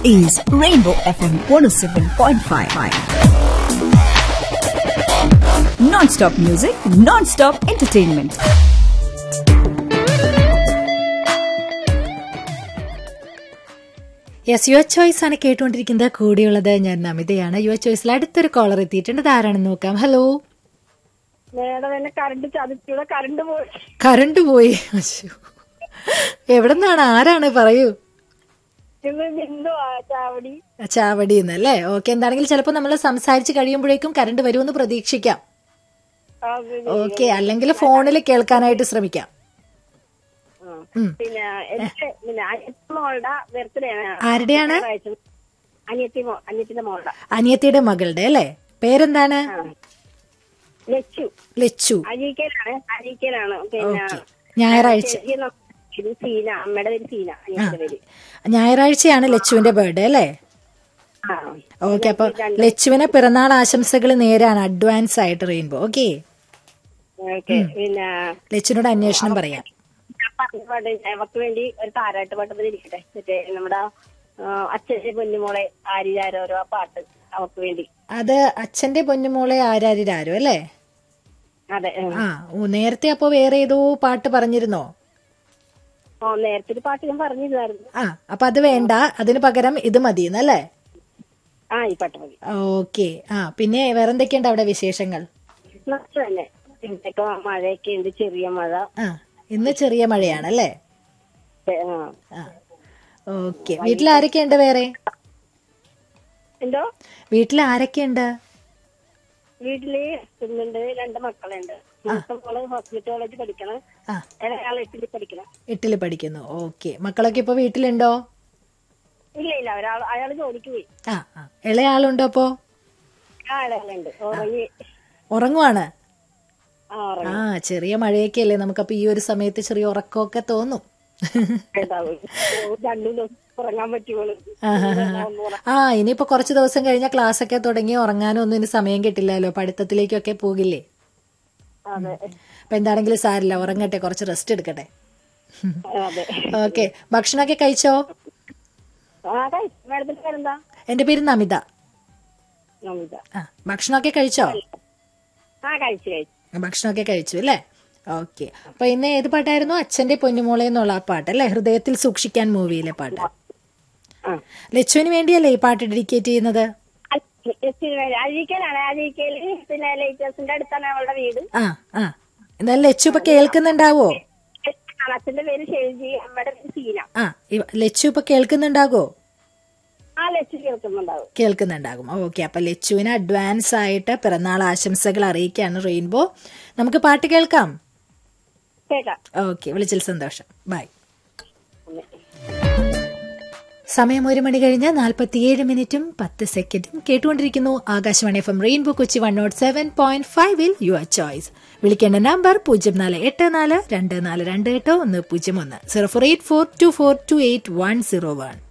is Rainbow FM 107.5. Non-stop music, non-stop entertainment. Yes your choice ആണ് കേട്ടുകൊണ്ടിരിക്കുന്നത് കൂടിയുള്ളത് ഞാൻ നമിതയാണ് your ചോയ്സിൽ അടുത്തൊരു കോളർ എത്തിയിട്ടുണ്ട് ഇത് ആരാണെന്ന് നോക്കാം ഹലോ മേഡം എന്നെ കറണ്ട് ചതിച്ചൂടെ കറണ്ട് പോയി കറണ്ട് പോയി അശ്ശോ. എവിടുന്നാണ് ആരാണ് പറയൂ ഇന്ന് ബിന്ദു ആ ചാവടി ചാവടി എന്നല്ലേ ഓക്കെ എന്താണെങ്കിൽ ചിലപ്പോൾ നമ്മൾ സംസാരിച്ച് കഴിയുമ്പോഴേക്കും കറണ്ട് വരുമെന്ന് പ്രതീക്ഷിക്കാം അത് ഓക്കെ അല്ലെങ്കിൽ ഫോണിൽ കേൾക്കാനായിട്ട് ശ്രമിക്കാം ആ. ഉം. പിന്നെ എന്റെ പിന്നെ അനിയത്തി മോളുടെ ബർത്ത്ഡേ ആണ് ആരുടെയാണ് അനിയത്തി മോ അനിയത്തിന്റെ മോളുടെ അനിയത്തിയുടെ മകളുടെ അല്ലേ പേരെന്താണ് ആ. ലച്ചു ലച്ചു അരീക്കലാണ് അരീക്കലാണ് പിന്നെ ഓക്കെ ഞായറാഴ്ച ചെറിയ ന- ഇത് സീന അമ്മയുടെ പേര് സീന അനിയത്തിന്റെ പേര് ഞായറാഴ്ചയാണ് ലച്ചുവിന്റെ ബർത്ത്ഡേ അല്ലേ ആ ഓക്കെ അപ്പൊ ലച്ചുവിന് പിറന്നാൾ ആശംസകൾ നേരാണ് അഡ്വാൻസ് ആയിട്ട് റെയിൻബോ ഓക്കെ ഓക്കെ പിന്നെ ലച്ചുവിനോട് അന്വേഷണം പറയാം ഞാൻ പറഞ്ഞ പാട്ട് അവർക്ക് വേണ്ടി ഒരു താരാട്ട് പാട്ട് ഇവിടെ ഇരിക്കട്ടെ മറ്റേ നമ്മുടെ ആ, അച്ഛന്റെ പൊന്നുമോളെ ആരിരാരോരോ ആ പാട്ട് അവർക്ക് വേണ്ടി അത് അച്ഛന്റെ പൊന്നുമോളെ ആരാരിരാരോ അല്ലേ അതെ ഉം. ആ ഓ നേരത്തെ അപ്പോ വേറെ ഏതോ പാട്ട് പറഞ്ഞിരുന്നോ ഓ നേരത്തെ ഒരു പാട്ട് ഞാൻ പറഞ്ഞിരുന്നായിരുന്നു ആ അപ്പൊ അത് വേണ്ട അതിന് പകരം ഇത് മതി എന്നല്ലേ ആ ഈ പാട്ട് മതി ഓക്കെ ആ പിന്നെ വേറെന്തൊക്കെയുണ്ട് അവിടെ വിശേഷങ്ങൾ നഷ്ടം തന്നെ ഇവിടെയൊക്കെ മഴയൊക്കെ ഉണ്ട് ചെറിയ മഴ ആ ഇന്ന് ചെറിയ മഴയാണല്ലേ ഏ, ആ. ആ ഓക്കെ വീട്ടിൽ ആരൊക്കെയുണ്ട് വേറെ എന്തോ വീട്ടിൽ ആരൊക്കെയുണ്ട് വീട്ടില് ഹസ്ബൻഡുണ്ട് രണ്ട് മക്കളുണ്ട് മൂത്ത മോള് ഹോസ്പിറ്റൽ കോളേജ് പഠിക്കണം ആ ഇളയാൾ എട്ടിൽ പഠിക്കണം എട്ടില് പഠിക്കുന്നു ഓക്കെ മക്കളൊക്കെ ഇപ്പൊ വീട്ടിലുണ്ടോ ഇല്ല ഇല്ല ഒരാൾ അയാൾ ജോലിക്ക് പോയി ആ ആ ഇളയ ആളുണ്ടോ അപ്പോ ആ ഇളയാളുണ്ട് ഉറങ്ങി ഉറങ്ങുവാണ് ആ ഉറങ്ങി ആ ചെറിയ മഴയൊക്കെ അല്ലേ നമുക്കപ്പൊ ഈ ഒരു സമയത്ത് ചെറിയ ഉറക്കമൊക്കെ തോന്നും ഉണ്ടാവും രണ്ടു ദിവസം ഉറങ്ങാൻ പറ്റുള്ളൂ ഒന്നും ഉറ- ആ ഇനിയിപ്പോ കുറച്ച് ദിവസം കഴിഞ്ഞാൽ ക്ലാസ് ഒക്കെ തുടങ്ങി ഉറങ്ങാനും ഒന്നും ഇനി സമയം കിട്ടില്ലല്ലോ പഠിത്തത്തിലേക്കൊക്കെ പോകില്ലേ അതെ അപ്പൊ എന്താണെങ്കിലും സാരില്ല ഉറങ്ങട്ടെ കുറച്ച് റെസ്റ്റ് എടുക്കട്ടെ അതെ ഓക്കെ ഭക്ഷണമൊക്കെ കഴിച്ചോ ആ കഴിച്ചു മേഡത്തിന്റെ പേരെന്താ എന്റെ പേര് നമിത നമിത ആ ഭക്ഷണമൊക്കെ കഴിച്ചോ ആ കഴിച്ചു കഴിച്ചു ഭക്ഷണമൊക്കെ കഴിച്ചു അല്ലേ ഓക്കെ അപ്പൊ ഇന്ന് ഏത് പാട്ടായിരുന്നു അച്ഛന്റെ പൊന്നുമോളെ എന്നുള്ള ആ പാട്ട് അല്ലേ ഹൃദയത്തിൽ സൂക്ഷിക്കാൻ മൂവിയിലെ പാട്ട് ആ ലച്ചുവിന് വേണ്ടിയല്ലേ ഈ പാട്ട് ഡെഡിക്കേറ്റ് ചെയ്യുന്നത് അഴീക്കലാണ് അഴീക്കയില് പിന്നെ ലേറ്റേഴ്സിന്റെ അടുത്താണ് അവളുടെ വീട് ആ ആ എന്തായാലും ലച്ചു ഇപ്പൊ കേൾക്കുന്നുണ്ടാവോ അച്ഛന്റെ പേര് ഷെൽജി അമ്മയുടെ പേര് സീന ആ ഇവ- ലച്ചു ഇപ്പൊ കേൾക്കുന്നുണ്ടാകോ ആ ലച്ചു കേൾക്കുന്നുണ്ടാവും കേൾക്കുന്നുണ്ടാകും ഓക്കെ അപ്പൊ ലച്ചുവിന് അഡ്വാൻസ് ആയിട്ട് പിറന്നാൾ ആശംസകൾ അറിയിക്കുകയാണ് റെയിൻബോ നമുക്ക് പാട്ട് കേൾക്കാം കേക്കാം ഓക്കെ വിളിച്ചിൽ സന്തോഷം ബൈ സമയം ഒരു മണി കഴിഞ്ഞ് നാൽപ്പത്തിയേഴ് മിനിറ്റും പത്ത് സെക്കൻഡും കേട്ടുകൊണ്ടിരിക്കുന്നു Akashvani F M Rainbow Kochi one nought seven point ഫൈവിൽ യുവർ ചോയ്സ് വിളിക്കേണ്ട നമ്പർ പൂജ്യം നാല് എട്ട് നാല് രണ്ട് നാല് രണ്ട് എട്ട് ഒന്ന് പൂജ്യം ഒന്ന് zero four eight four two four two eight one zero one